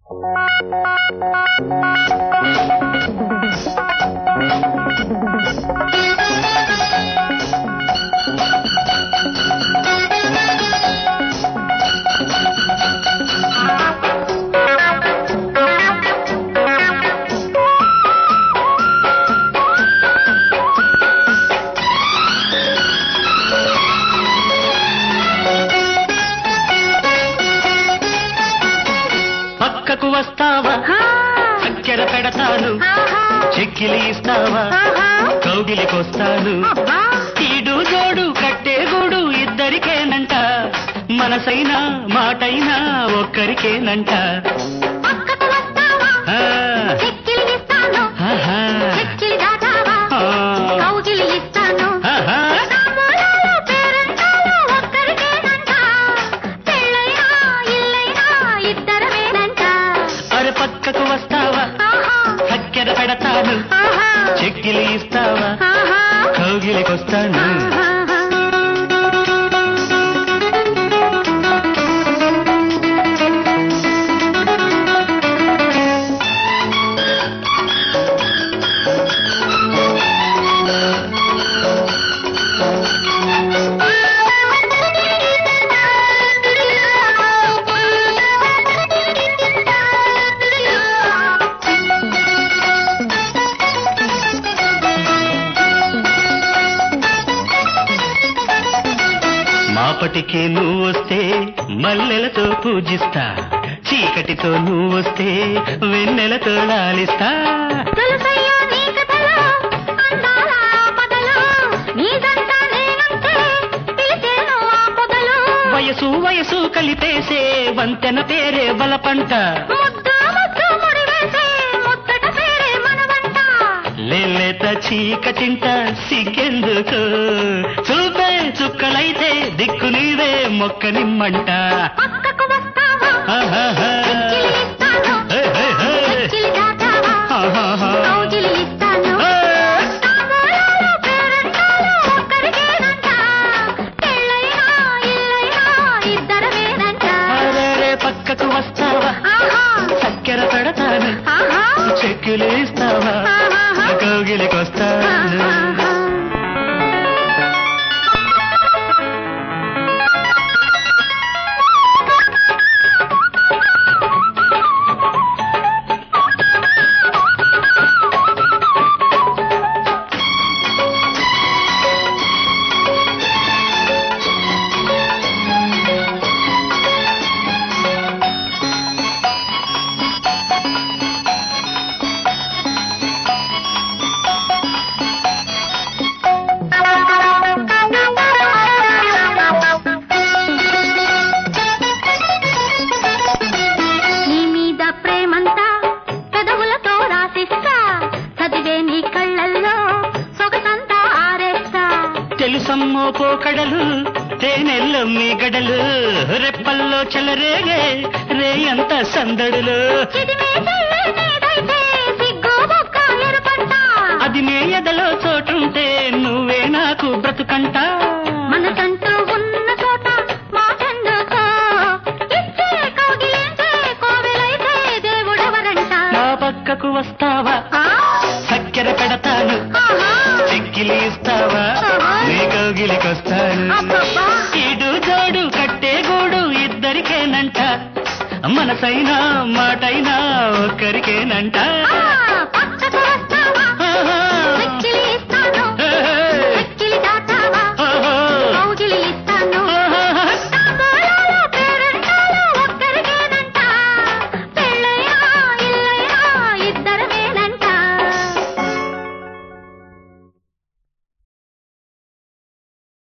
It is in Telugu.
పక్కకు వస్తావా చక్కెర పెడతాను చెక్కిలి ఇస్తావా కౌగిలికొస్తాను ఈడు జోడు కట్టే గూడు ఇద్దరికేనంట మనసైనా మాటైనా ఒక్కరికేనంట పక్కకు వస్తావా ఆ, చెక్కిలి ఇస్తాను ఆహా, చెక్కిలి దాటావా ఆ, కౌగిలి ఇస్తాను ఆహా. తాంబూలాలు, పేరంటాలు ఒక్కరికేనంట. పెళ్ళైనా, ఇల్లైనా ఇద్దరమేనంట. అరే పక్కకు వస్తావా ఆహా, చక్కెర పెడతాను ఆహా, చెక్కిలి ఇస్తావా ఆహా, కౌగిలికొస్తాను ఆహా. మాపటికి నువ్వు వస్తే మల్లెలతో పూజిస్తా చీకటితో నువ్వు వస్తే వెన్నెలతో లాలిస్తా తెలుసయ్యా నీ కథలు, అందాల ఆపదలు. నీ జంట నేనంటే పిలిచేను ఆ పొదలు. వయసు వయసు కలిపేసే వంతెన పేరే బలపంట ముద్దు ముద్దు ముడివేసే ముచ్చట పేరే మనవంట. లేలేత చీకటింట సిగ్గెందుకు చూపే చుక్కలైతే దిక్కు నీవే మొక్క నిమ్మంట పక్కకు వస్తావా ఆహాహా. చెక్కిలి ఇస్తాను హే, హే, హే. చెక్కిలి దాటావా ఆహాహా. కౌగిలి ఇస్తాను హే. తాంబూలాలు, పేరంటాలు ఒక్కరికేనంట. పెళ్ళైనా, ఇల్లైనా ఇద్దరమేనంట. అరెరే పక్కకు వస్తావా ఆహా, చక్కెర పెడతాను ఆహా, చెక్కులు ఇస్తావా ఆహాహా. కౌగిలికొస్తాను ఆహాహా. నీ మీద ప్రేమంతా పెదవులతో రాసిస్తా చదివే నీ కళ్ళల్లో సొగసంతా ఆరేస్తా తెలుసమ్మో పోకడలు తేనెల్లో మీ గడలు రెప్పల్లో చెలరేగే రేయంత సందడులు చిదిమే చెల్లె నీదైతే సిగ్గు బొక్క ఎరుపంట అది నే ఎదలో చోటుంటే నువ్వే నాకు బ్రతుకంట మనకంటూ ఉన్న చోట మాటెందుకో ఇచ్చే కౌగిలించే కోవెలైతే దేవుడెవరంట నా పక్కకు వస్తావా ఆ, చక్కెర పెడతాను ఆహా, చెక్కిలి ఇస్తావా నీ కౌగిలికొస్తాను అబ్బబ్బా. ఇడు జోడు కట్టే గూడు ఇద్దరికేనంట మనసైనా మాటైనా ఒక్కరికేనంట ఆ